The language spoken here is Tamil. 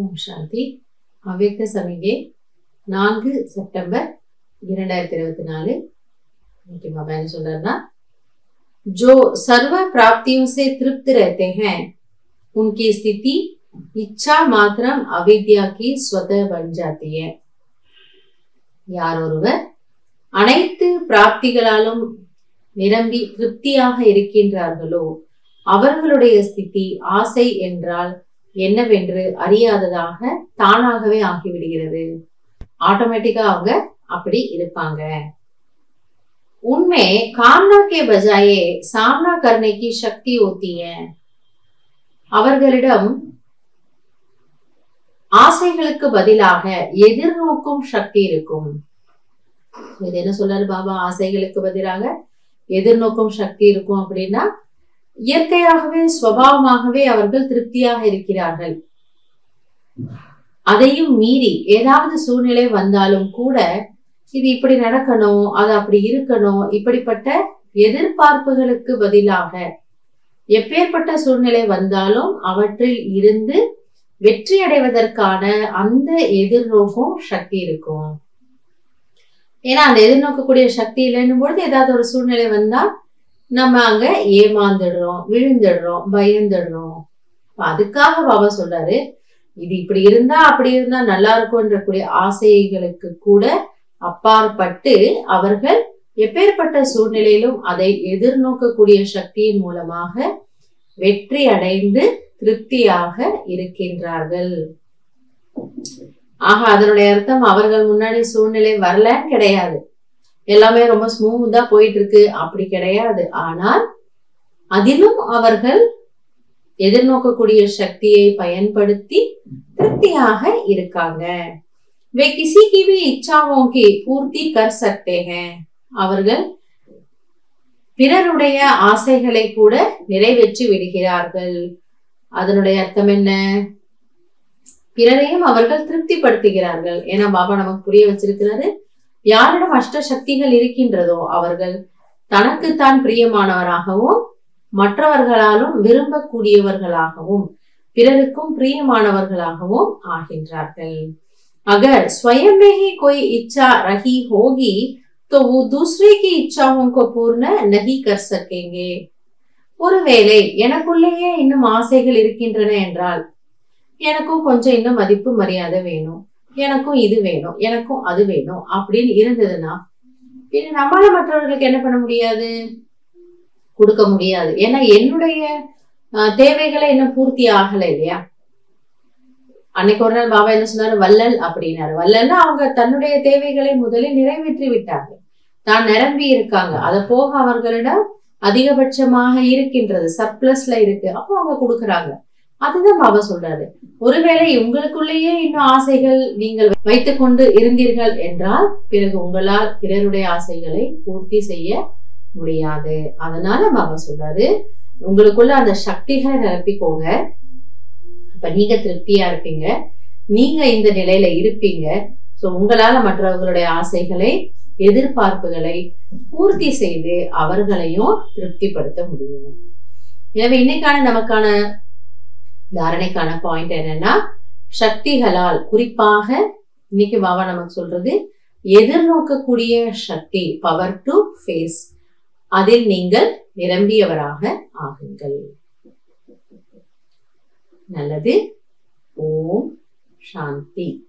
ஓம் சாந்தி அவ்யக்த சமிகை நான்கு செப்டம்பர் இரண்டாயிரத்தி இருபத்தி நாலு இன்னைக்கு பாபா என்ன சொல்றாருன்னா जो सर्व प्राप्तियों से तृप्त रहते हैं उनकी स्थिति इच्छा मात्रम अविद्या की स्वतः बन जाती है யார் ஒருவர் அனைத்து பிராப்திகளாலும் நிரம்பி திருப்தியாக இருக்கின்றார்களோ அவர்களுடைய ஸ்திதி ஆசை என்றால் என்னவென்று அறியாததாக தானாகவே ஆகிவிடுகிறது ஆட்டோமேட்டிக்கா அவங்க அப்படி இருப்பாங்க उनमें कामना के बजाय सामना करने की शक्ति होती है அவர்களிடம் ஆசைகளுக்கு பதிலாக எதிர்நோக்கும் சக்தி இருக்கும் இது என்ன சொல்றாரு பாபா ஆசைகளுக்கு பதிலாக எதிர்நோக்கும் சக்தி இருக்கும் அப்படின்னா இயற்கையாகவே சுவாவமாகவே அவர்கள் திருப்தியாக இருக்கிறார்கள் அதையும் மீறி ஏதாவது சூழ்நிலை வந்தாலும் கூட இது இப்படி நடக்கணும் அது அப்படி இருக்கணும் இப்படிப்பட்ட எதிர்பார்ப்புகளுக்கு பதிலாக எப்பேற்பட்ட சூழ்நிலை வந்தாலும் அவற்றில் இருந்து வெற்றி அடைவதற்கான அந்த எதிர்நோக்கும் சக்தி இருக்கும் ஏன்னா அந்த எதிர்நோக்கக்கூடிய சக்தி இல்லைன்னும் பொழுது ஏதாவது ஒரு சூழ்நிலை வந்தா நம்ம அங்க ஏமாந்துடுறோம் விழுந்துடுறோம் பயந்துடுறோம் அதுக்காக பாபா சொல்றாரு இது இப்படி இருந்தா அப்படி இருந்தா நல்லா இருக்கும்ன்ற கூடிய ஆசைகளுக்கு கூட அப்பாற்பட்டு அவர்கள் எப்பேற்பட்ட சூழ்நிலையிலும் அதை எதிர்நோக்கக்கூடிய சக்தியின் மூலமாக வெற்றி அடைந்து திருப்தியாக இருக்கின்றார்கள் ஆக அதனுடைய அர்த்தம் அவர்கள் முன்னாடி சூழ்நிலை வரலன்னு கிடையாது எல்லாமே ரொம்ப ஸ்மூத்தா போயிட்டு இருக்கு அப்படி கிடையாது ஆனால் அதிலும் அவர்கள் எதிர்நோக்கக்கூடிய சக்தியை பயன்படுத்தி திருப்தியாக இருக்காங்க वे किसी की भी इच्छाओं की பூர்த்தி कर सकते हैं அவர்கள் பிறருடைய ஆசைகளை கூட நிறைவேற்றி விடுகிறார்கள் அதனுடைய அர்த்தம் என்ன பிறரையும் அவர்கள் திருப்திப்படுத்துகிறார்கள் ஏன்னா பாபா நமக்கு புரிய வச்சிருக்கிறாரு யாரிடம் அஷ்ட சக்திகள் இருக்கின்றதோ அவர்கள் தனக்குத்தான் பிரியமானவராகவும் மற்றவர்களாலும் விரும்பக்கூடியவர்களாகவும் பிறருக்கும் பிரியமானவர்களாகவும் ஆகின்றார்கள் अगर स्वयं में ही कोई इच्छा रही होगी तो वो दूसरे की इच्छाओं को पूर्ण नहीं कर सकेंगे ஒருவேளை எனக்குள்ளேயே இன்னும் ஆசைகள் இருக்கின்றன என்றால் எனக்கும் கொஞ்சம் இன்னும் மதிப்பு மரியாதை வேணும் எனக்கும் இது வேணும் எனக்கும் அது வேணும் அப்படின்னு இருந்ததுன்னா பின்ன நம்மளால மற்றவர்களுக்கு என்ன பண்ண முடியாது கொடுக்க முடியாது ஏன்னா என்னுடைய தேவைகளை இன்னும் பூர்த்தி ஆகல இல்லையா அன்னைக்கு ஒரு நாள் பாபா என்ன சொன்னாரு வள்ளல் அப்படின்னாரு வள்ளல்னா அவங்க தன்னுடைய தேவைகளை முதலில் நிறைவேற்றி விட்டார்கள் தான் நிரம்பி இருக்காங்க அதை போக அவர்களிடம் அதிகபட்சமாக இருக்கின்றது சர்ப்ளஸ்ல இருக்கு அப்போ அவங்க கொடுக்குறாங்க அதுதான் பாபா சொல்றாரு ஒருவேளை உங்களுக்குள்ளேயே இன்னும் ஆசைகள் நீங்கள் வைத்துக் கொண்டு இருந்தீர்கள் என்றால் பிறகு உங்களால் பிறருடைய ஆசைகளை பூர்த்தி செய்ய முடியாது அதனால பாபா சொல்றாரு உங்களுக்குள்ள அந்த சக்திகளை நிரப்பிக்கோங்க அப்ப நீங்க திருப்தியா இருப்பீங்க நீங்க இந்த நிலையில இருப்பீங்க சோ உங்களால மற்றவர்களுடைய ஆசைகளை எதிர்பார்ப்புகளை பூர்த்தி செய்து அவர்களையும் திருப்திப்படுத்த முடியும் எனவே இன்னைக்கான நமக்கான தாரணைக்கான பாயிண்ட் என்னன்னா சக்திகளால் குறிப்பாக இன்னைக்கு பாபா நமக்கு சொல்றது எதிர்நோக்கக்கூடிய சக்தி பவர் டு ஃபேஸ் அதில் நீங்கள் நிரம்பியவராக ஆகுங்கள் நல்லது ஓம் சாந்தி